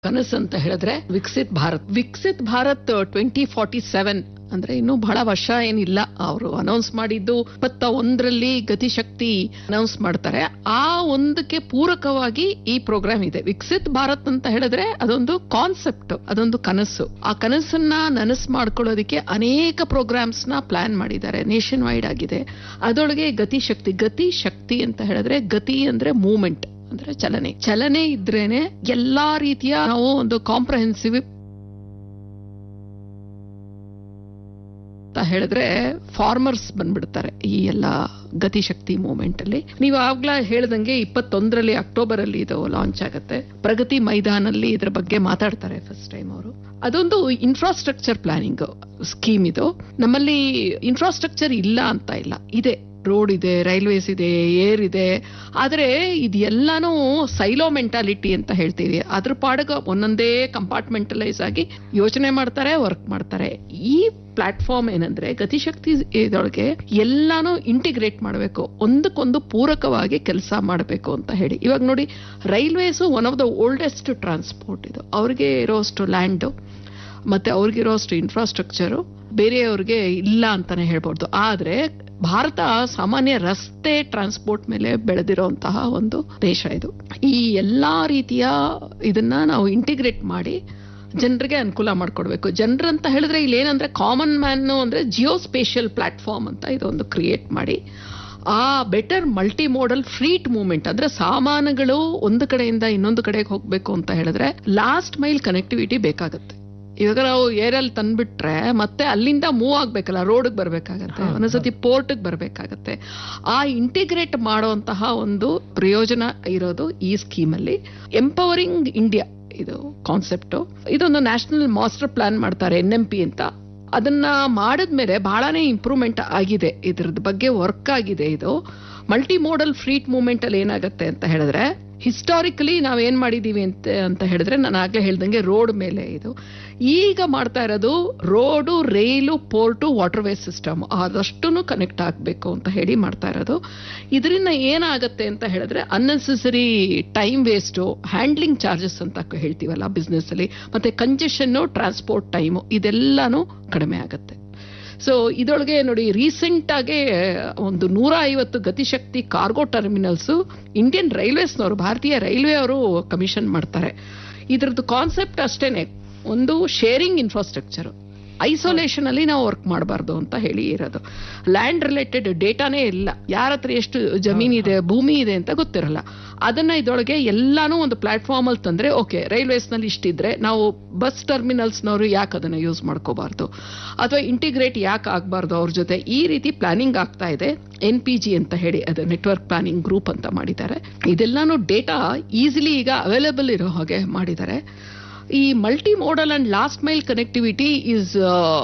ಕನಸು ಅಂತ ಹೇಳಿದ್ರೆ Viksit Bharat Viksit Bharat twenty forty seven ಅಂದ್ರೆ ಇನ್ನು ಬಹಳ ವರ್ಷ ಏನಿಲ್ಲ ಅವರು ಅನೌನ್ಸ್ ಮಾಡಿದ್ದು ಇಪ್ಪತ್ತ ಒಂದರಲ್ಲಿ ಗತಿಶಕ್ತಿ ಅನೌನ್ಸ್ ಮಾಡ್ತಾರೆ ಆ ಒಂದಕ್ಕೆ ಪೂರಕವಾಗಿ ಈ ಪ್ರೋಗ್ರಾಮ್ ಇದೆ ವಿಕಸಿತ್ ಭಾರತ್ ಅಂತ ಹೇಳಿದ್ರೆ ಅದೊಂದು ಕಾನ್ಸೆಪ್ಟ್ ಅದೊಂದು ಕನಸು ಆ ಕನಸನ್ನ ನನಸು ಮಾಡ್ಕೊಳ್ಳೋದಕ್ಕೆ ಅನೇಕ ಪ್ರೋಗ್ರಾಮ್ಸ್ ನ ಪ್ಲಾನ್ ಮಾಡಿದ್ದಾರೆ ನೇಷನ್ ವೈಡ್ ಆಗಿದೆ ಅದರೊಳಗೆ ಗತಿಶಕ್ತಿ ಗತಿ ಶಕ್ತಿ ಅಂತ ಹೇಳಿದ್ರೆ ಗತಿ ಅಂದ್ರೆ ಮೂವ್ಮೆಂಟ್ ಅಂದ್ರೆ ಚಲನೆ ಚಲನೆ ಇದ್ರೇನೆ ಎಲ್ಲಾ ರೀತಿಯ ನಾವು ಒಂದು ಕಾಂಪ್ರಹೆನ್ಸಿವ್ ಅಂತ ಹೇಳಿದ್ರೆ ಫಾರ್ಮರ್ಸ್ ಬಂದ್ಬಿಡ್ತಾರೆ ಈ ಎಲ್ಲ ಗತಿಶಕ್ತಿ ಮೂವ್ಮೆಂಟ್ ಅಲ್ಲಿ ನೀವು ಆಗ್ಲಾ ಹೇಳ್ದಂಗೆ ಇಪ್ಪತ್ತೊಂದರಲ್ಲಿ ಅಕ್ಟೋಬರ್ ಅಲ್ಲಿ ಇದು ಲಾಂಚ್ ಆಗುತ್ತೆ ಪ್ರಗತಿ ಮೈದಾನಲ್ಲಿ ಇದ್ರ ಬಗ್ಗೆ ಮಾತಾಡ್ತಾರೆ ಫಸ್ಟ್ ಟೈಮ್ ಅವರು ಅದೊಂದು ಇನ್ಫ್ರಾಸ್ಟ್ರಕ್ಚರ್ ಪ್ಲಾನಿಂಗ್ ಸ್ಕೀಮ್ ಇದು ನಮ್ಮಲ್ಲಿ ಇನ್ಫ್ರಾಸ್ಟ್ರಕ್ಚರ್ ಇಲ್ಲ ಅಂತ ಇಲ್ಲ ಇದೆ ರೋಡ್ ಇದೆ ರೈಲ್ವೇಸ್ ಇದೆ ಏರ್ ಇದೆ ಆದ್ರೆ ಇದೆಲ್ಲಾನು ಸೈಲೋ ಮೆಂಟಾಲಿಟಿ ಅಂತ ಹೇಳ್ತೀವಿ ಅದ್ರ ಪಾಡಗ ಒಂದೊಂದೇ ಕಂಪಾರ್ಟ್ಮೆಂಟಲೈಸ್ ಆಗಿ ಯೋಚನೆ ಮಾಡ್ತಾರೆ ವರ್ಕ್ ಮಾಡ್ತಾರೆ ಈ ಪ್ಲಾಟ್ಫಾರ್ಮ್ ಏನಂದ್ರೆ ಗತಿಶಕ್ತಿ ಇದೊಳಗೆ ಎಲ್ಲಾನು ಇಂಟಿಗ್ರೇಟ್ ಮಾಡಬೇಕು ಒಂದಕ್ಕೊಂದು ಪೂರಕವಾಗಿ ಕೆಲಸ ಮಾಡಬೇಕು ಅಂತ ಹೇಳಿ ಇವಾಗ ನೋಡಿ railways one of the oldest transport ಇದು ಅವ್ರಿಗೆ ಇರೋಷ್ಟು ಲ್ಯಾಂಡ್ ಮತ್ತೆ ಅವ್ರಿಗಿರೋಷ್ಟು ಇನ್ಫ್ರಾಸ್ಟ್ರಕ್ಚರು ಬೇರೆಯವ್ರಿಗೆ ಇಲ್ಲ ಅಂತಾನೆ ಹೇಳ್ಬೋದು ಆದ್ರೆ ಭಾರತ ಸಾಮಾನ್ಯ ರಸ್ತೆ ಟ್ರಾನ್ಸ್ಪೋರ್ಟ್ ಮೇಲೆ ಬೆಳೆದಿರುವಂತಹ ಒಂದು ದೇಶ ಇದು ಈ ಎಲ್ಲಾ ರೀತಿಯ ಇದನ್ನ ನಾವು ಇಂಟಿಗ್ರೇಟ್ ಮಾಡಿ ಜನರಿಗೆ ಅನುಕೂಲ ಮಾಡ್ಕೊಡ್ಬೇಕು ಜನರಂತ ಹೇಳಿದ್ರೆ ಇಲ್ಲಿ ಏನಂದ್ರೆ ಕಾಮನ್ ಮ್ಯಾನ್ ಅಂದ್ರೆ ಜಿಯೋ ಸ್ಪೇಷಿಯಲ್ ಪ್ಲಾಟ್ಫಾರ್ಮ್ ಅಂತ ಇದೊಂದು ಕ್ರಿಯೇಟ್ ಮಾಡಿ ಆ better multi modal freight movement ಅಂದ್ರೆ ಸಾಮಾನುಗಳು ಒಂದು ಕಡೆಯಿಂದ ಇನ್ನೊಂದು ಕಡೆಗೆ ಹೋಗ್ಬೇಕು ಅಂತ ಹೇಳಿದ್ರೆ ಲಾಸ್ಟ್ ಮೈಲ್ ಕನೆಕ್ಟಿವಿಟಿ ಬೇಕಾಗುತ್ತೆ ಇವಾಗ ನಾವು ಏರಲ್ಲಿ ತಂದ್ಬಿಟ್ರೆ ಮತ್ತೆ ಅಲ್ಲಿಂದ ಮೂವ್ ಆಗ್ಬೇಕಲ್ಲ ರೋಡ್ಗೆ ಬರ್ಬೇಕಾಗತ್ತೆ ಒಂದೊಂದ್ಸತಿ ಪೋರ್ಟ್ಗೆ ಬರ್ಬೇಕಾಗತ್ತೆ ಆ ಇಂಟಿಗ್ರೇಟ್ ಮಾಡುವಂತಹ ಒಂದು ಪ್ರಯೋಜನ ಇರೋದು ಈ ಸ್ಕೀಮಲ್ಲಿ ಎಂಪವರಿಂಗ್ ಇಂಡಿಯಾ ಇದು ಕಾನ್ಸೆಪ್ಟ್ ಇದೊಂದು ನ್ಯಾಷನಲ್ ಮಾಸ್ಟರ್ ಪ್ಲಾನ್ ಮಾಡ್ತಾರೆ ಎನ್ ಎಂ ಪಿ ಅಂತ ಅದನ್ನ ಮಾಡಿದ್ಮೇಲೆ ಬಹಳನೇ ಇಂಪ್ರೂವ್ಮೆಂಟ್ ಆಗಿದೆ ಇದ್ರದ್ ಬಗ್ಗೆ ವರ್ಕ್ ಆಗಿದೆ ಇದು ಮಲ್ಟಿ ಮೋಡಲ್ ಫ್ರೀಟ್ ಮೂವ್ಮೆಂಟ್ ಅಲ್ಲಿ ಏನಾಗುತ್ತೆ ಅಂತ ಹೇಳಿದ್ರೆ ಹಿಸ್ಟಾರಿಕಲಿ ನಾವ್ ಏನ್ ಮಾಡಿದೀವಿ ಅಂತ ಅಂತ ಹೇಳಿದ್ರೆ ನಾನು ಆಗ್ಲೇ ಹೇಳ್ದಂಗೆ ರೋಡ್ ಮೇಲೆ ಇದು ಈಗ ಮಾಡ್ತಾ ಇರೋದು road rail port waterway system ಅದಷ್ಟು ಕನೆಕ್ಟ್ ಆಗಬೇಕು ಅಂತ ಹೇಳಿ ಮಾಡ್ತಾ ಇರೋದು ಇದರಿಂದ ಏನಾಗುತ್ತೆ ಅಂತ ಹೇಳಿದ್ರೆ unnecessary time waste handling charges ಅಂತ ಹೇಳ್ತೀವಲ್ಲ ಬಿಸ್ನೆಸ್ ಅಲ್ಲಿ ಮತ್ತೆ ಕಂಜೆಷನ್ ಟ್ರಾನ್ಸ್ಪೋರ್ಟ್ ಟೈಮು ಇದೆಲ್ಲಾನು ಕಡಿಮೆ ಆಗುತ್ತೆ ಸೊ ಇದರೊಳಗೆ ನೋಡಿ ರೀಸೆಂಟ್ ಆಗಿ ಒಂದು ನೂರ ಐವತ್ತು ಗತಿಶಕ್ತಿ ಕಾರ್ಗೋ ಟರ್ಮಿನಲ್ಸ್ ಇಂಡಿಯನ್ ರೈಲ್ವೇಸ್ನವರು ಭಾರತೀಯ ರೈಲ್ವೆ ಅವರು ಕಮಿಷನ್ ಮಾಡ್ತಾರೆ ಇದ್ರದ್ದು ಕಾನ್ಸೆಪ್ಟ್ ಅಷ್ಟೇನೆ ಒಂದು ಶೇರಿಂಗ್ ಇನ್ಫ್ರಾಸ್ಟ್ರಕ್ಚರ್ ಐಸೋಲೇಷನ್ ಅಲ್ಲಿ ನಾವು ವರ್ಕ್ ಮಾಡಬಾರ್ದು ಅಂತ ಹೇಳಿ ಇರೋದು ಲ್ಯಾಂಡ್ ರಿಲೇಟೆಡ್ ಡೇಟಾನೇ ಇಲ್ಲ ಯಾರ ಹತ್ರ ಎಷ್ಟು ಜಮೀನ್ ಇದೆ ಭೂಮಿ ಇದೆ ಅಂತ ಗೊತ್ತಿರಲ್ಲ ಅದನ್ನ ಇದರೊಳಗೆ ಎಲ್ಲಾನು ಒಂದು ಪ್ಲಾಟ್ಫಾರ್ಮ್ ಅಲ್ಲಿ ತಂದ್ರೆ ಓಕೆ ರೈಲ್ವೇಸ್ ನಲ್ಲಿ ಇಷ್ಟಿದ್ರೆ ನಾವು ಬಸ್ ಟರ್ಮಿನಲ್ಸ್ನವರು ಯಾಕೆ ಅದನ್ನ ಯೂಸ್ ಮಾಡ್ಕೋಬಾರ್ದು ಅಥವಾ ಇಂಟಿಗ್ರೇಟ್ ಯಾಕೆ ಆಗಬಾರ್ದು ಅವ್ರ ಜೊತೆ ಈ ರೀತಿ ಪ್ಲಾನಿಂಗ್ ಆಗ್ತಾ ಇದೆ ಎನ್ ಪಿ ಜಿ ಅಂತ ಹೇಳಿ ಅದು ನೆಟ್ವರ್ಕ್ ಪ್ಲಾನಿಂಗ್ ಗ್ರೂಪ್ ಅಂತ ಮಾಡಿದ್ದಾರೆ ಇದೆಲ್ಲಾನು ಡೇಟಾ ಈಸಿಲಿ ಈಗ ಅವೈಲೇಬಲ್ ಇರೋ ಹಾಗೆ ಮಾಡಿದ್ದಾರೆ ಈ multi modal and last mile connectivity is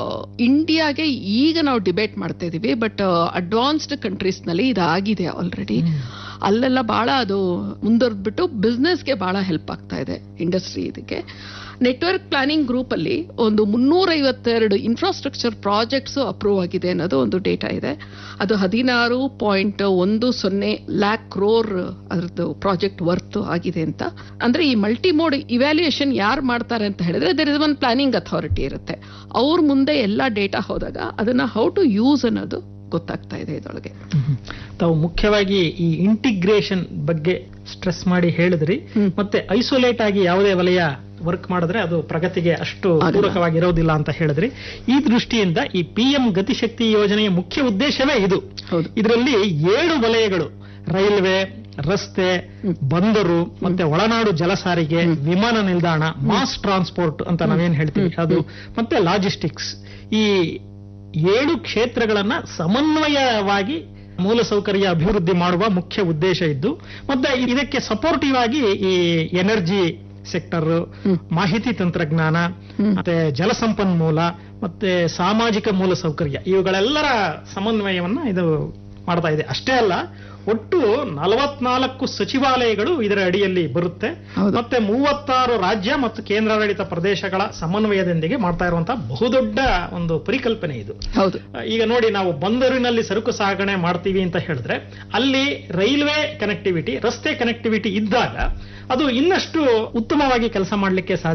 ಇಂಡಿಯಾಗೆ ಈಗ ನಾವು ಡಿಬೇಟ್ ಮಾಡ್ತಾ ಇದೀವಿ ಬಟ್ ಅಡ್ವಾನ್ಸ್ಡ್ ಕಂಟ್ರೀಸ್ ನಲ್ಲಿ ಇದಾಗಿದೆ ಆಲ್ರೆಡಿ ಅಲ್ಲೆಲ್ಲ ಬಹಳ ಅದು ಮುಂದುವರೆದ್ಬಿಟ್ಟು ಬಿಸ್ನೆಸ್ಗೆ ಬಹಳ ಹೆಲ್ಪ್ ಆಗ್ತಾ ಇದೆ ಇಂಡಸ್ಟ್ರಿ ಇದಕ್ಕೆ ನೆಟ್ವರ್ಕ್ ಪ್ಲಾನಿಂಗ್ ಗ್ರೂಪ್ ಅಲ್ಲಿ ಒಂದು ಮುನ್ನೂರೈವತ್ತೆರಡು ಇನ್ಫ್ರಾಸ್ಟ್ರಕ್ಚರ್ ಪ್ರಾಜೆಕ್ಟ್ಸ್ ಅಪ್ರೂವ್ ಆಗಿದೆ ಅನ್ನೋದು ಒಂದು ಡೇಟಾ ಇದೆ ಅದು ಹದಿನಾರು ಪಾಯಿಂಟ್ ಒಂದು ಸೊನ್ನೆ ಲ್ಯಾಕ್ ಕ್ರೋರ್ ಅದರದ್ದು ಪ್ರಾಜೆಕ್ಟ್ ವರ್ತ್ ಆಗಿದೆ ಅಂತ ಅಂದ್ರೆ ಈ ಮಲ್ಟಿ ಮೋಡ್ ಇವ್ಯಾಲ್ಯೂಯೇಷನ್ ಯಾರು ಮಾಡ್ತಾರೆ ಅಂತ ಹೇಳಿದ್ರೆ there is one planning authority ಇರುತ್ತೆ ಅವ್ರ ಮುಂದೆ ಎಲ್ಲ ಡೇಟಾ ಹೋದಾಗ ಅದನ್ನ ಹೌ ಟು ಯೂಸ್ ಅನ್ನೋದು ಗೊತ್ತಾಗ್ತಾ ಇದೆ ಇದರೊಳಗೆ ತಾವು ಮುಖ್ಯವಾಗಿ ಈ ಇಂಟಿಗ್ರೇಷನ್ ಬಗ್ಗೆ ಸ್ಟ್ರೆಸ್ ಮಾಡಿ ಹೇಳಿದ್ರಿ ಹ್ಮ್. ಮತ್ತೆ ಐಸೋಲೇಟ್ ಆಗಿ ಯಾವುದೇ ವಲಯ ವರ್ಕ್ ಮಾಡಿದ್ರೆ ಅದು ಪ್ರಗತಿಗೆ ಅಷ್ಟು ಆಗಲ್ಲ. ಪೂರಕವಾಗಿರೋದಿಲ್ಲ ಅಂತ ಹೇಳಿದ್ರಿ ಈ ದೃಷ್ಟಿಯಿಂದ ಈ ಪಿ ಎಂ ಗತಿಶಕ್ತಿ ಯೋಜನೆಯ ಮುಖ್ಯ ಉದ್ದೇಶವೇ ಇದು ಹೌದು ಇದರಲ್ಲಿ ಏಳು ವಲಯಗಳು ರೈಲ್ವೆ ರಸ್ತೆ ಬಂದರು ಮತ್ತೆ ಒಳನಾಡು ಜಲಸಾರಿಗೆ ವಿಮಾನ ನಿಲ್ದಾಣ ಮಾಸ್ ಟ್ರಾನ್ಸ್ಪೋರ್ಟ್ ಅಂತ ನಾವೇನ್ ಹೇಳ್ತೀವಿ ಅದು ಮತ್ತೆ ಲಾಜಿಸ್ಟಿಕ್ಸ್ ಈ ಏಳು ಕ್ಷೇತ್ರಗಳನ್ನ ಸಮನ್ವಯವಾಗಿ ಮೂಲಸೌಕರ್ಯ ಅಭಿವೃದ್ಧಿ ಮಾಡುವ ಮುಖ್ಯ ಉದ್ದೇಶ ಇದ್ದು ಮತ್ತೆ ಇದಕ್ಕೆ ಸಪೋರ್ಟಿವ್ ಆಗಿ ಈ ಎನರ್ಜಿ ಸೆಕ್ಟರ್ ಮಾಹಿತಿ ತಂತ್ರಜ್ಞಾನ ಮತ್ತೆ ಜಲಸಂಪನ್ಮೂಲ ಮತ್ತೆ ಸಾಮಾಜಿಕ ಮೂಲಸೌಕರ್ಯ ಇವುಗಳೆಲ್ಲರ ಸಮನ್ವಯವನ್ನ ಇದು ಮಾಡ್ತಾ ಇದೆ ಅಷ್ಟೇ ಅಲ್ಲ ಒಟ್ಟು ನಲವತ್ನಾಲ್ಕು ಸಚಿವಾಲಯಗಳು ಇದರ ಅಡಿಯಲ್ಲಿ ಬರುತ್ತೆ ಹೌದು. ಮತ್ತೆ ಮೂವತ್ತಾರು ರಾಜ್ಯ ಮತ್ತು ಕೇಂದ್ರಾಡಳಿತ ಪ್ರದೇಶಗಳ ಸಮನ್ವಯದೊಂದಿಗೆ ಮಾಡ್ತಾ ಇರುವಂತಹ ಬಹುದೊಡ್ಡ ಒಂದು ಪರಿಕಲ್ಪನೆ ಇದು ಹೌದು ಈಗ ನೋಡಿ ನಾವು ಬಂದರಿನಲ್ಲಿ ಸರಕು ಸಾಗಣೆ ಮಾಡ್ತೀವಿ ಅಂತ ಹೇಳಿದ್ರೆ ಅಲ್ಲಿ ರೈಲ್ವೆ ಕನೆಕ್ಟಿವಿಟಿ ರಸ್ತೆ ಕನೆಕ್ಟಿವಿಟಿ ಇದ್ದಾಗ ಅದು ಇನ್ನಷ್ಟು ಉತ್ತಮವಾಗಿ ಕೆಲಸ ಮಾಡಲಿಕ್ಕೆ ಸಾಧ್ಯ